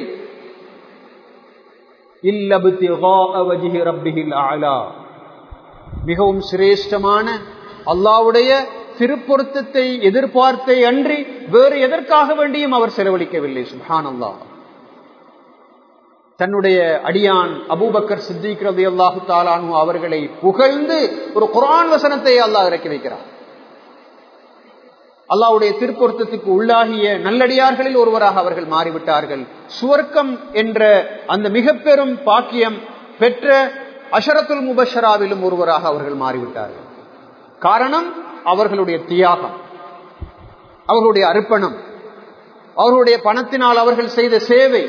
மிகவும் சிரேஷ்டமான அல்லாவுடைய திருப்பொருத்தத்தை எதிர்பார்த்தை அன்றி வேறு எதற்காக வேண்டியும் அவர் செலவழிக்கவில்லை சுஹான் அல்லா தன்னுடைய அடியான் அபூபக்கர் சித்திக் ரதி அல்லாஹு தாலானு அவர்களை புகழ்ந்து ஒரு குரான் வசனத்தை அல்லாஹ் இறக்கி வைக்கிறார் அல்லாவுடைய திருப்பொருத்தத்துக்கு உள்ளாகிய நல்லடியார்களில் ஒருவராக அவர்கள் மாறிவிட்டார்கள் சுவர்க்கம் என்ற அந்த மிக பெரும் பாக்கியம் பெற்ற அஷரத்துல் முபஷராவிலும் ஒருவராக அவர்கள் மாறிவிட்டார்கள் காரணம் அவர்களுடைய தியாகம் அவர்களுடைய அர்ப்பணம் அவர்களுடைய பணத்தினால் அவர்கள் செய்த சேவை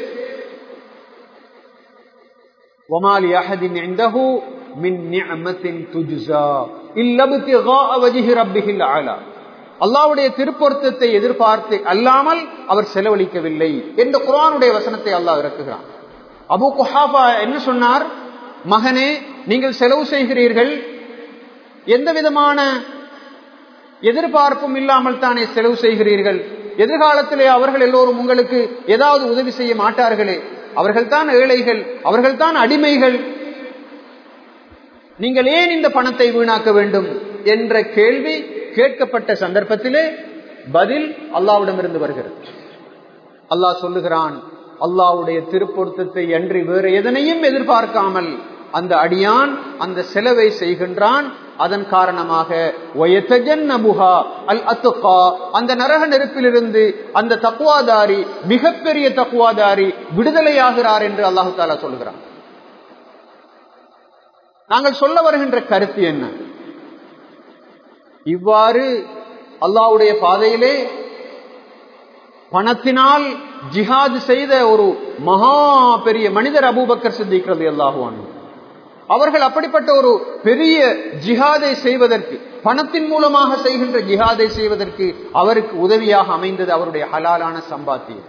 ومال أحد عنده من نعمة تجزى إلا ابتغاء وجه ربه الأعلى அல்லாவுடைய திருப்பொருத்தத்தை எதிர்பார்த்து அல்லாமல் அவர் செலவழிக்கவில்லை என்ற குரானுடைய வசனத்தை அல்லாஹ் இறக்குகிறான் அபு குஹாபா என்ன சொன்னார் மகனே நீங்கள் செலவு செய்கிறீர்கள் எந்த விதமான எதிர்பார்ப்பும் இல்லாமல் தானே செலவு செய்கிறீர்கள் எதிர்காலத்திலே அவர்கள் எல்லோரும் உங்களுக்கு ஏதாவது உதவி செய்ய மாட்டார்களே அவர்கள் தான் ஏழைகள் அவர்கள் தான் அடிமைகள் நீங்கள் ஏன் இந்த பணத்தை வீணாக்க வேண்டும் என்ற கேள்வி கேட்கப்பட்ட சந்தர்ப்பத்திலே பதில் அல்லாவிடமிருந்து வருகிறது அல்லாஹ் சொல்லுகிறான் அல்லாவுடைய திருப்பொருத்தத்தை அன்றி வேறு எதனையும் எதிர்பார்க்காமல் அந்த அடியான் அந்த செலவை செய்கின்றான் அதன் காரணமாக அல் அத்துகா அந்த நரக நெருப்பிலிருந்து அந்த தக்குவாதாரி மிகப்பெரிய தக்குவாதாரி விடுதலையாகிறார் என்று அல்லாஹு தாலா சொல்கிறான் நாங்கள் சொல்ல வருகின்ற கருத்து என்ன இவ்வாறு அல்லாவுடைய பாதையிலே பணத்தினால் ஜிஹாது செய்த ஒரு மகா பெரிய மனிதர் அபூபக்கர் சித்திக்கிறது அல்லாஹுவான் அவர்கள் அப்படிப்பட்ட ஒரு பெரிய ஜிஹாதை செய்வதற்கு பணத்தின் மூலமாக செய்கின்ற ஜிஹாதை செய்வதற்கு அவருக்கு உதவியாக அமைந்தது அவருடைய ஹலாலான சம்பாத்தியம்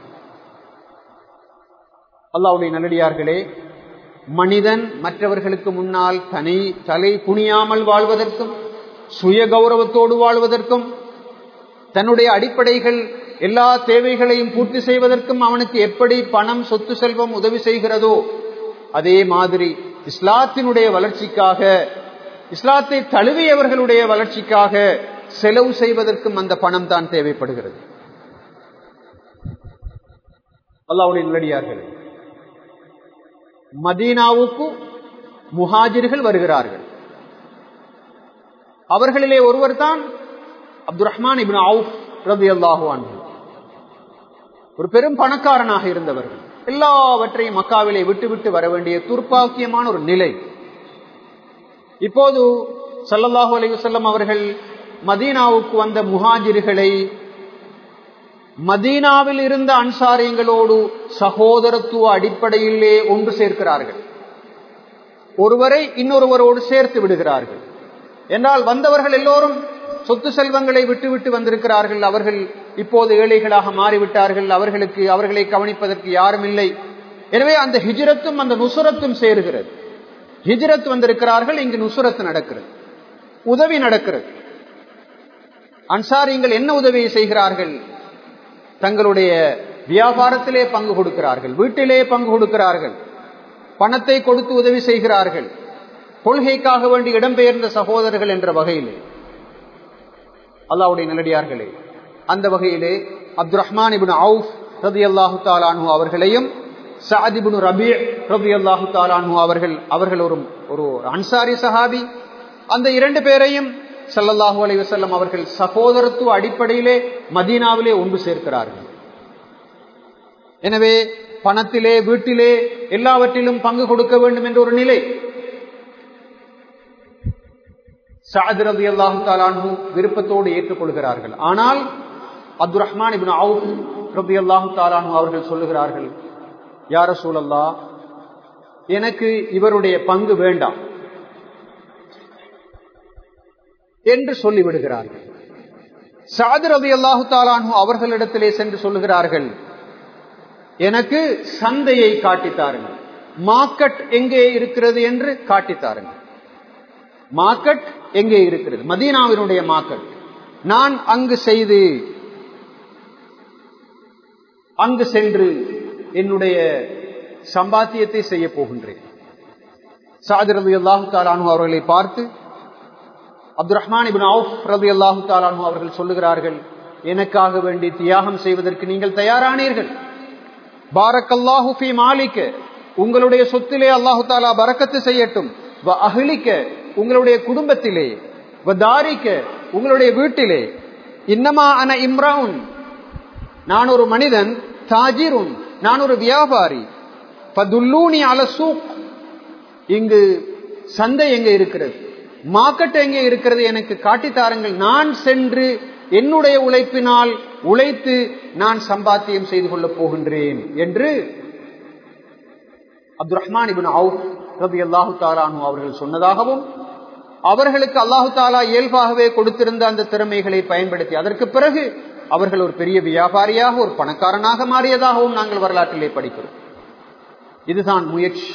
அல்லாவுடைய நல்லடியார்களே மனிதன் மற்றவர்களுக்கு முன்னால் தனி தலை குனியாமல் வாழ்வதற்கும் சுய கௌரவத்தோடு வாழ்வதற்கும் தன்னுடைய அடிப்படைகள் எல்லா தேவைகளையும் பூர்த்தி செய்வதற்கும் அவனுக்கு எப்படி பணம் சொத்து செல்வம் உதவி செய்கிறதோ அதே மாதிரி இஸ்லாத்தினுடைய வளர்ச்சிக்காக இஸ்லாத்தை தழுவியவர்களுடைய வளர்ச்சிக்காக செலவு செய்வதற்கும் அந்த பணம் தான் தேவைப்படுகிறது அல்லாவுடைய நல்லடியார்கள் மதீனாவுக்கு முஹாஜிர்கள் வருகிறார்கள் அவர்களிலே ஒருவர் தான் அப்துல் ரஹ்மான் இபின் அவுஃப் ரபி அல்லாஹுவான் ஒரு பெரும் பணக்காரனாக இருந்தவர்கள் எல்லாவற்றையும் மக்காவிலே விட்டு விட்டு வர வேண்டிய துர்ப்பாக்கியமான ஒரு நிலை இப்போது சல்லல்லாஹு அலைவசல்லம் அவர்கள் மதீனாவுக்கு வந்த முஹாஜிர்களை மதீனாவில் இருந்த அன்சாரியங்களோடு சகோதரத்துவ அடிப்படையிலே ஒன்று சேர்க்கிறார்கள் ஒருவரை இன்னொருவரோடு சேர்த்து விடுகிறார்கள் என்றால் வந்தவர்கள் எல்லோரும் சொத்து செல்வங்களை விட்டு விட்டு வந்திருக்கிறார்கள் அவர்கள் இப்போது ஏழைகளாக மாறிவிட்டார்கள் அவர்களுக்கு அவர்களை கவனிப்பதற்கு யாரும் இல்லை எனவே அந்த ஹிஜ்ரத்தும் அந்த நுசுரத்தும் சேருகிறது ஹிஜ்ரத் வந்திருக்கிறார்கள் இங்கு நுசுரத்து நடக்கிறது உதவி நடக்கிறது அன்சாரிங்கள் என்ன உதவியை செய்கிறார்கள் தங்களுடைய வியாபாரத்திலே பங்கு கொடுக்கிறார்கள் வீட்டிலே பங்கு கொடுக்கிறார்கள் பணத்தை கொடுத்து உதவி செய்கிறார்கள் கொள்கைக்காக வேண்டி இடம்பெயர்ந்த சகோதரர்கள் என்ற வகையிலே அல்லாவுடைய நல்லடியார்களே அந்த வகையிலே அப்துல் ரஹ்மான் இபின் அவுஃப் ரதி அல்லாஹு தாலானு அவர்களையும் சாதிபுனு ரபி ரபி அல்லாஹு தாலானு அவர்கள் அவர்கள் ஒரு ஒரு அன்சாரி சஹாபி அந்த இரண்டு பேரையும் சல்லல்லாஹு அலி வசல்லம் அவர்கள் சகோதரத்துவ அடிப்படையிலே மதீனாவிலே ஒன்று சேர்க்கிறார்கள் எனவே பணத்திலே வீட்டிலே எல்லாவற்றிலும் பங்கு கொடுக்க வேண்டும் என்ற ஒரு நிலை சாத் ரதி அல்லாஹு தாலானு விருப்பத்தோடு ஏற்றுக்கொள்கிறார்கள் ஆனால் அப்துல் ரஹ்மான் இபின் அவுப் ரபி அல்லாஹு தாலானு அவர்கள் சொல்லுகிறார்கள் யார சூழல்லா எனக்கு இவருடைய பங்கு வேண்டாம் என்று சொல்லிவிடுகிறார்கள் சாது ரபி அல்லாஹு தாலானு அவர்களிடத்திலே சென்று சொல்லுகிறார்கள் எனக்கு சந்தையை காட்டித்தாருங்கள் மார்க்கெட் எங்கே இருக்கிறது என்று காட்டித்தாருங்கள் மார்க்கெட் எங்கே இருக்கிறது மதீனாவினுடைய மார்க்கெட் நான் அங்கு செய்து அங்கு சென்று என்னுடைய சம்பாத்தியத்தை செய்ய போகின்றேன் சாதி ரவி அல்லாஹு தாலானு அவர்களை பார்த்து அப்துல் ரஹ்மான் இபின் அவுஃப் ரவி அல்லாஹு தாலானு அவர்கள் சொல்லுகிறார்கள் எனக்காக வேண்டி தியாகம் செய்வதற்கு நீங்கள் தயாரானீர்கள் பாரக் அல்லாஹு ஃபி மாலிக் உங்களுடைய சொத்திலே அல்லாஹு தாலா பறக்கத்து செய்யட்டும் வ அகிலிக்க உங்களுடைய குடும்பத்திலே வ தாரிக்க உங்களுடைய வீட்டிலே இன்னமா அன இம்ரான் நான் ஒரு மனிதன் தாஜிருன் நான் ஒரு வியாபாரி பதுல்லூனி அலசூக் இங்கு சந்தை எங்க இருக்கிறது மார்க்கெட் எங்கே இருக்கிறது எனக்கு காட்டித்தாருங்கள் நான் சென்று என்னுடைய உழைப்பினால் உழைத்து நான் சம்பாத்தியம் செய்து கொள்ளப் போகின்றேன் என்று அப்துல் ரஹ்மான் இபின் அவுப் ரபி அல்லாஹு தாலானு அவர்கள் சொன்னதாகவும் அவர்களுக்கு அல்லாஹு தாலா இயல்பாகவே கொடுத்திருந்த அந்த திறமைகளை பயன்படுத்தி அதற்கு பிறகு அவர்கள் ஒரு பெரிய வியாபாரியாக ஒரு பணக்காரனாக மாறியதாகவும் நாங்கள் வரலாற்றிலே படிக்கிறோம் இதுதான் முயற்சி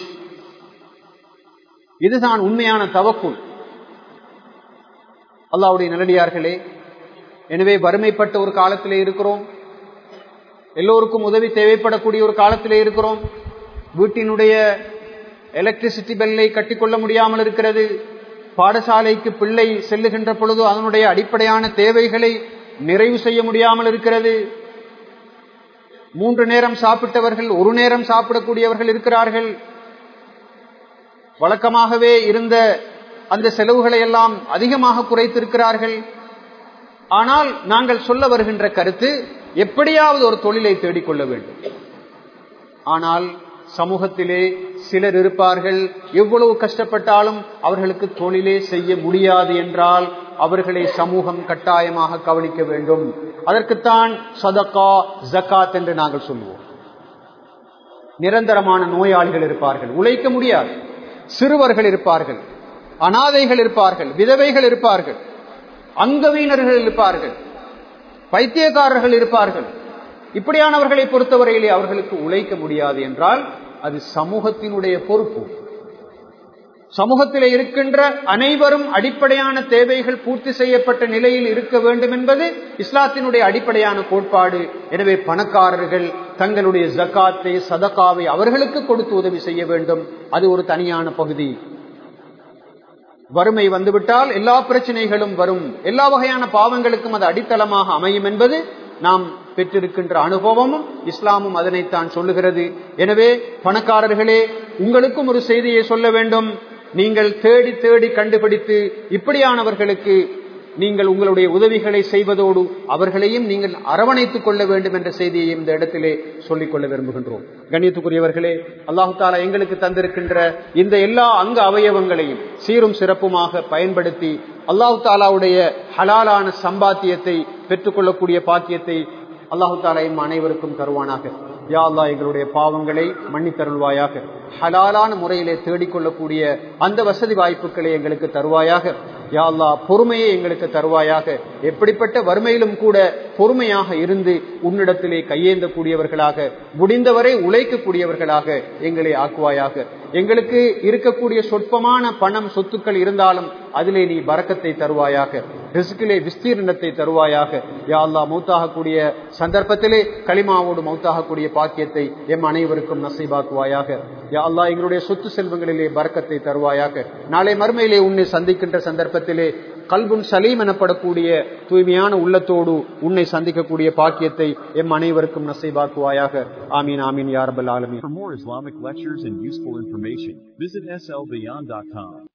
இதுதான் உண்மையான தவக்குள் அல்லாவுடைய நல்லடியார்களே எனவே வறுமைப்பட்ட ஒரு காலத்திலே இருக்கிறோம் எல்லோருக்கும் உதவி தேவைப்படக்கூடிய ஒரு காலத்திலே இருக்கிறோம் வீட்டினுடைய எலக்ட்ரிசிட்டி பெல்லை கட்டிக்கொள்ள முடியாமல் இருக்கிறது பாடசாலைக்கு பிள்ளை செல்லுகின்ற பொழுது அதனுடைய அடிப்படையான தேவைகளை நிறைவு செய்ய முடியாமல் இருக்கிறது மூன்று நேரம் சாப்பிட்டவர்கள் ஒரு நேரம் சாப்பிடக்கூடியவர்கள் இருக்கிறார்கள் வழக்கமாகவே இருந்த அந்த செலவுகளை எல்லாம் அதிகமாக குறைத்திருக்கிறார்கள் ஆனால் நாங்கள் சொல்ல வருகின்ற கருத்து எப்படியாவது ஒரு தொழிலை தேடிக்கொள்ள வேண்டும் ஆனால் சமூகத்திலே சிலர் இருப்பார்கள் எவ்வளவு கஷ்டப்பட்டாலும் அவர்களுக்கு தொழிலே செய்ய முடியாது என்றால் அவர்களை சமூகம் கட்டாயமாக கவனிக்க வேண்டும் அதற்குத்தான் சதக்கா ஜக்காத் என்று நாங்கள் சொல்லுவோம் நிரந்தரமான நோயாளிகள் இருப்பார்கள் உழைக்க முடியாது சிறுவர்கள் இருப்பார்கள் அனாதைகள் இருப்பார்கள் விதவைகள் இருப்பார்கள் அங்கவீனர்கள் இருப்பார்கள் பைத்தியக்காரர்கள் இருப்பார்கள் இப்படியானவர்களை பொறுத்தவரையிலே அவர்களுக்கு உழைக்க முடியாது என்றால் அது சமூகத்தினுடைய பொறுப்பு சமூகத்தில் இருக்கின்ற அனைவரும் அடிப்படையான தேவைகள் பூர்த்தி செய்யப்பட்ட நிலையில் இருக்க வேண்டும் என்பது இஸ்லாத்தினுடைய அடிப்படையான கோட்பாடு எனவே பணக்காரர்கள் தங்களுடைய ஜக்காத்தை சதக்காவை அவர்களுக்கு கொடுத்து உதவி செய்ய வேண்டும் அது ஒரு தனியான பகுதி வறுமை வந்துவிட்டால் எல்லா பிரச்சனைகளும் வரும் எல்லா வகையான பாவங்களுக்கும் அது அடித்தளமாக அமையும் என்பது நாம் பெற்றிருக்கின்ற அனுபவமும் இஸ்லாமும் அதனைத்தான் சொல்லுகிறது எனவே பணக்காரர்களே உங்களுக்கும் ஒரு செய்தியை சொல்ல வேண்டும் நீங்கள் தேடி தேடி கண்டுபிடித்து இப்படியானவர்களுக்கு நீங்கள் உங்களுடைய உதவிகளை செய்வதோடு அவர்களையும் நீங்கள் அரவணைத்துக் கொள்ள வேண்டும் என்ற செய்தியை இந்த இடத்திலே சொல்லிக் கொள்ள விரும்புகின்றோம் கண்ணியத்துக்குரியவர்களே அல்லாஹு தாலா எங்களுக்கு தந்திருக்கின்ற இந்த எல்லா அங்க அவயவங்களையும் சீரும் சிறப்புமாக பயன்படுத்தி அல்லாஹு தாலாவுடைய ஹலாலான சம்பாத்தியத்தை பெற்றுக்கொள்ளக்கூடிய பாக்கியத்தை அல்லாஹு தாலாயும் அனைவருக்கும் தருவானாக யா அல்லா எங்களுடைய பாவங்களை மன்னித்தருள்வாயாக ஹலாலான முறையிலே தேடிக்கொள்ளக்கூடிய அந்த வசதி வாய்ப்புகளை எங்களுக்கு தருவாயாக யா அல்லா பொறுமையை எங்களுக்கு தருவாயாக எப்படிப்பட்ட வறுமையிலும் கூட பொறுமையாக இருந்து உன்னிடத்திலே கையேந்தக்கூடியவர்களாக முடிந்தவரை உழைக்கக்கூடியவர்களாக எங்களை ஆக்குவாயாக எங்களுக்கு இருக்கக்கூடிய சொற்பமான பணம் சொத்துக்கள் இருந்தாலும் அதிலே நீ பறக்கத்தை தருவாயாக ரிஸ்கிலே விஸ்தீர்ணத்தை தருவாயாக யா அல்லா மௌத்தாகக்கூடிய சந்தர்ப்பத்திலே களிமாவோடு மௌத்தாகக்கூடிய பாக்கியத்தை எம் அனைவருக்கும் நசைபாக்குவாயாக யா அல்லா எங்களுடைய சொத்து செல்வங்களிலே பறக்கத்தை தருவாயாக நாளை மறுமையிலே உன்னை சந்திக்கின்ற சந்தர்ப்பத்திலே கல்புன் சலீம் எனப்படக்கூடிய தூய்மையான உள்ளத்தோடு உன்னை சந்திக்கக்கூடிய பாக்கியத்தை எம் அனைவருக்கும் நசைபாக்குவாயாக ஆமீன் ஆமீன் யாரபல் ஆலமீன் For more Islamic lectures and useful information, visit slbeyond.com.